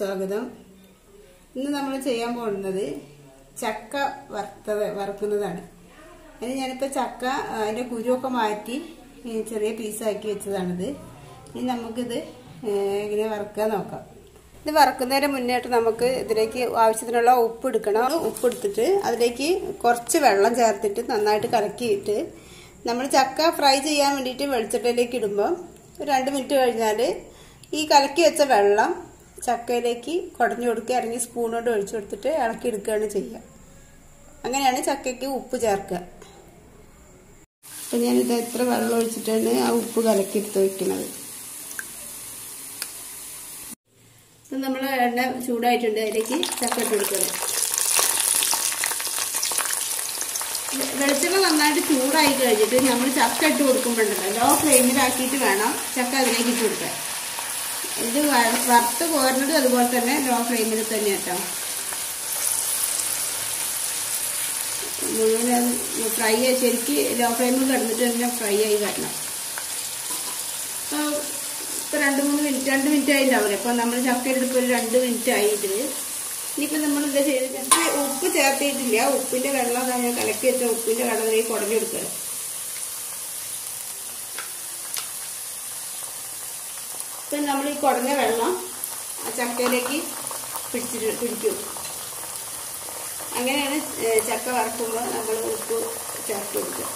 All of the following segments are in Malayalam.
സ്വാഗതം ഇന്ന് നമ്മൾ ചെയ്യാൻ പോകുന്നത് ചക്ക വറുത്തത് വറുക്കുന്നതാണ് അതിന് ഞാനിപ്പോൾ ചക്ക അതിൻ്റെ കുരുവൊക്കെ മാറ്റി ഈ ചെറിയ പീസാക്കി വെച്ചതാണിത് ഇനി നമുക്കിത് ഏഹ്, എങ്ങനെ വറുക്കുക നോക്കാം ഇത് വറുക്കുന്നതിന് മുന്നേട്ട് നമുക്ക് ഇതിലേക്ക് ആവശ്യത്തിനുള്ള ഉപ്പ് എടുക്കണം ഉപ്പ് എടുത്തിട്ട് അതിലേക്ക് കുറച്ച് വെള്ളം ചേർത്തിട്ട് നന്നായിട്ട് കലക്കിയിട്ട് നമ്മൾ ചക്ക ഫ്രൈ ചെയ്യാൻ വേണ്ടിയിട്ട് വെളിച്ചെണ്ണയിലേക്ക് ഇടുമ്പോൾ ഒരു രണ്ട് മിനിറ്റ് കഴിഞ്ഞാൽ ഈ കലക്കി വെച്ച വെള്ളം ചക്കയിലേക്ക് കുടഞ്ഞു കൊടുക്കുക അല്ലെങ്കിൽ സ്പൂൺ കൊണ്ട് ഒഴിച്ചു കൊടുത്തിട്ട് ഇളക്കി എടുക്കുകയാണ് ചെയ്യുക അങ്ങനെയാണ് ചക്കയ്ക്ക് ഉപ്പ് ചേർക്കുക അപ്പം ഞാനിത് എത്ര വെള്ളം ഒഴിച്ചിട്ടാണ് ആ ഉപ്പ് കലക്കി എടുത്ത് വയ്ക്കുന്നത് അപ്പം നമ്മൾ എണ്ണ ചൂടായിട്ടുണ്ട് അതിലേക്ക് ചക്ക ഇട്ട് കൊടുക്കണം വെളിച്ചെണ്ണ നന്നായിട്ട് ചൂടായി കഴിഞ്ഞിട്ട് നമ്മൾ ചക്ക ഇട്ട് കൊടുക്കുമ്പോണ്ടല്ലോ ലോ ഫ്ലെയിമിലാക്കിയിട്ട് വേണം ചക്ക അതിലേക്ക് ഇട്ട് കൊടുക്കാൻ ഇത് വ- വറുത്ത് കോരുന്നത് അതുപോലെ തന്നെ ലോ ഫ്ലെയിമിൽ തന്നെ കേട്ടോ മുഴുവൻ ഫ്രൈ ശരിക്ക് ലോ ഫ്ലെയിമിൽ കിടന്നിട്ട് തന്നെ ഫ്രൈ ആയി വരണം അപ്പോൾ ഇപ്പോൾ രണ്ട് മൂന്ന് മിനിറ്റ് രണ്ട് മിനിറ്റ് ആയിട്ടുണ്ടാവില്ലേ അപ്പോൾ നമ്മൾ ചക്ക എടുത്തപ്പോൾ ഒരു രണ്ട് മിനിറ്റ് ആയി ഇതിൽ ഇനിയിപ്പോൾ നമ്മൾ എന്താ ചെയ്തത് ജസ്റ്റ് ഉപ്പ് ചേർത്തിട്ടില്ല ഉപ്പിൻ്റെ വെള്ളം അതാ ഞാൻ കലക്കി വെച്ച ഉപ്പിൻ്റെ വെള്ളം ഇതിലേക്ക് കുടഞ്ഞു കൊടുക്കുക ഇപ്പം നമ്മൾ ഈ കുടഞ്ഞ വെള്ളം ആ ചക്കയിലേക്ക് പിടിച്ചിട്ട് പിടിക്കും അങ്ങനെയാണ് ഏ, ചക്ക വറക്കുമ്പോൾ നമ്മൾ ഉപ്പ് ചേർത്ത് കൊടുക്കുക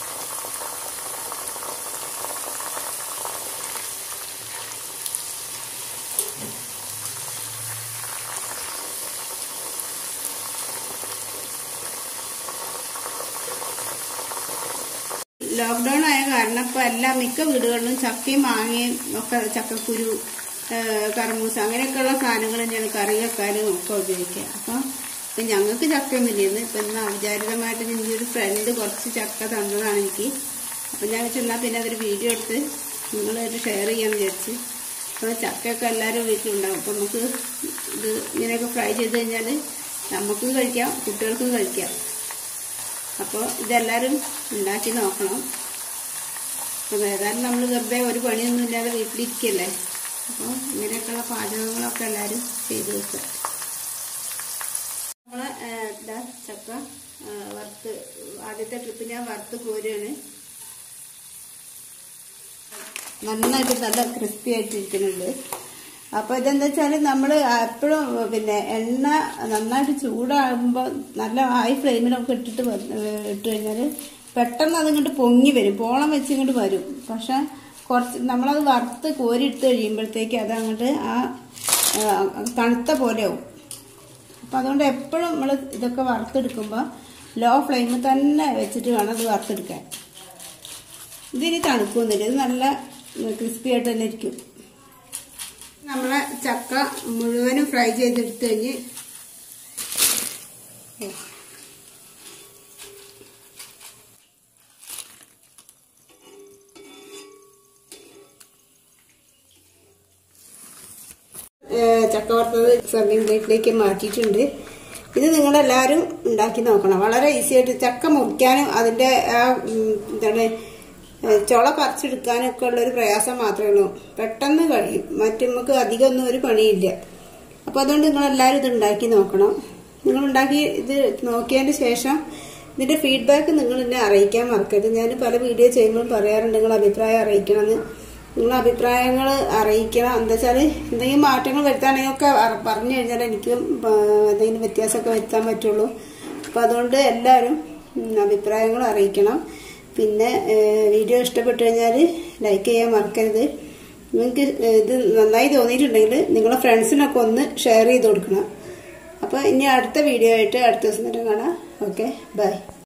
ലോക്ക്ഡൗൺ ആയ കാരണം ഇപ്പൊ എല്ലാ മിക്ക വീടുകളിലും ചക്കയും മാങ്ങയും ഒക്കെ ചക്കക്കുരു ഏഹ് കർമൂസ അങ്ങനെയൊക്കെയുള്ള സാധനങ്ങൾ തന്നെയാണ് കറി വെക്കാനും ഒക്കെ ഉപയോഗിക്കുക അപ്പം ഇപ്പം ഞങ്ങൾക്ക് ചക്കയൊന്നുമില്ലായിരുന്നു ഇപ്പം ഇന്ന് അവിചാരിതമായിട്ട് എനിക്ക് ഒരു ഫ്രണ്ട് കുറച്ച് ചക്ക തന്നതാണ് എനിക്ക് അപ്പം ഞാൻ വെച്ചെന്നാൽ പിന്നെ അതൊരു വീഡിയോ എടുത്ത് നിങ്ങളായിട്ട് ഷെയർ ചെയ്യാമെന്ന് വിചാരിച്ച് അപ്പോൾ ചക്കയൊക്കെ എല്ലാവരും വീട്ടിലുണ്ടാവും അപ്പം നമുക്ക് ഇത് ഇങ്ങനെയൊക്കെ ഫ്രൈ ചെയ്ത് കഴിഞ്ഞാൽ നമുക്കും കഴിക്കാം കുട്ടികൾക്കും കഴിക്കാം അപ്പോൾ ഇതെല്ലാവരും ഉണ്ടാക്കി നോക്കണം അപ്പോൾ ഏതായാലും നമ്മൾ വെറുതെ ഒരു പണിയൊന്നും ഇല്ലാതെ വീട്ടിലിരിക്കല്ലേ അപ്പോൾ ഇങ്ങനെയൊക്കെയുള്ള പാചകങ്ങളൊക്കെ എല്ലാവരും ചെയ്ത് വെക്കുക നമ്മൾ ഇതാ ചക്ക ആ, വറുത്ത് ആദ്യത്തെ ട്രിപ്പ് ഞാൻ വറുത്ത് കോരുകയാണ് നന്നായിട്ട് നല്ല ക്രിസ്പി ആയിട്ടിരിക്കുന്നുണ്ട് അപ്പോൾ ഇതെന്താ വെച്ചാൽ നമ്മൾ എപ്പോഴും പിന്നെ എണ്ണ നന്നായിട്ട് ചൂടാകുമ്പോൾ നല്ല ഹൈ ഫ്ലെയിമിലൊക്കെ ഇട്ടിട്ട് വ- ഏഹ് ഇട്ട് കഴിഞ്ഞാൽ പെട്ടെന്ന് അതിങ്ങോട്ട് പൊങ്ങി വരും പോളം വെച്ച് ഇങ്ങോട്ട് വരും പക്ഷെ കുറച്ച് നമ്മളത് വറുത്ത് കോരിയിട്ട് കഴിയുമ്പോഴത്തേക്ക് അതങ്ങോട്ട് ആ ആ, തണുത്ത പോലെയാവും അപ്പം അതുകൊണ്ട് എപ്പോഴും നമ്മൾ ഇതൊക്കെ വറുത്തെടുക്കുമ്പോൾ ലോ ഫ്ലെയിമിൽ തന്നെ വെച്ചിട്ട് വേണം അത് വറുത്തെടുക്കാൻ ഇതിനി തണുക്കൊന്നുമില്ല ഇത് നല്ല ക്രിസ്പി ആയിട്ട് തന്നെ ഇരിക്കും നമ്മളെ ചക്ക മുഴുവനും ഫ്രൈ ചെയ്തെടുത്ത് കഴിഞ്ഞ് ഏഹ് ചക്ക വറുത്തത് സർവിങ് പ്ലേറ്റിലേക്ക് മാറ്റിയിട്ടുണ്ട് ഇത് നിങ്ങളെല്ലാവരും ഉണ്ടാക്കി നോക്കണം വളരെ ഈസി ആയിട്ട് ചക്ക മുറിക്കാനും അതിൻ്റെ ആ ഉം, എന്താണ് ഏഹ് ചുള പറിച്ചെടുക്കാനും ഒക്കെ ഉള്ളൊരു പ്രയാസം മാത്രമേ ഉള്ളൂ പെട്ടെന്ന് കഴിയും മറ്റു നമുക്ക് അധികമൊന്നും ഒരു പണിയില്ല അപ്പോൾ അതുകൊണ്ട് നിങ്ങളെല്ലാവരും ഇത് ഉണ്ടാക്കി നോക്കണം നിങ്ങൾ ഉണ്ടാക്കി ഇത് നോക്കിയതിന് ശേഷം ഇതിന്റെ ഫീഡ്ബാക്ക് നിങ്ങൾ എന്നെ അറിയിക്കാൻ മറക്കരുത് ഞാൻ പല വീഡിയോ ചെയ്യുമ്പോൾ പറയാറുണ്ട് നിങ്ങൾ അഭിപ്രായം അറിയിക്കണമെന്ന് നിങ്ങൾ അഭിപ്രായങ്ങൾ അറിയിക്കണം എന്താ വെച്ചാൽ എന്തെങ്കിലും മാറ്റങ്ങൾ വരുത്താണെങ്കിൽ ഒക്കെ അറ- പറഞ്ഞു കഴിഞ്ഞാൽ എനിക്ക് ആ, എന്തെങ്കിലും വ്യത്യാസമൊക്കെ വരുത്താൻ പറ്റുള്ളൂ അപ്പോൾ അതുകൊണ്ട് എല്ലാവരും ഉം, അഭിപ്രായങ്ങൾ അറിയിക്കണം പിന്നെ ഏഹ്, വീഡിയോ ഇഷ്ടപ്പെട്ടു കഴിഞ്ഞാൽ ലൈക്ക് ചെയ്യാൻ മറക്കരുത് നിങ്ങൾക്ക് ഇത് നന്നായി തോന്നിയിട്ടുണ്ടെങ്കിൽ നിങ്ങളെ ഫ്രണ്ട്സിനൊക്കെ ഒന്ന് ഷെയർ ചെയ്ത് കൊടുക്കണം അപ്പോൾ ഇനി അടുത്ത വീഡിയോ ആയിട്ട് അടുത്ത ദിവസം തന്നെ കാണാം ഓക്കെ ബൈ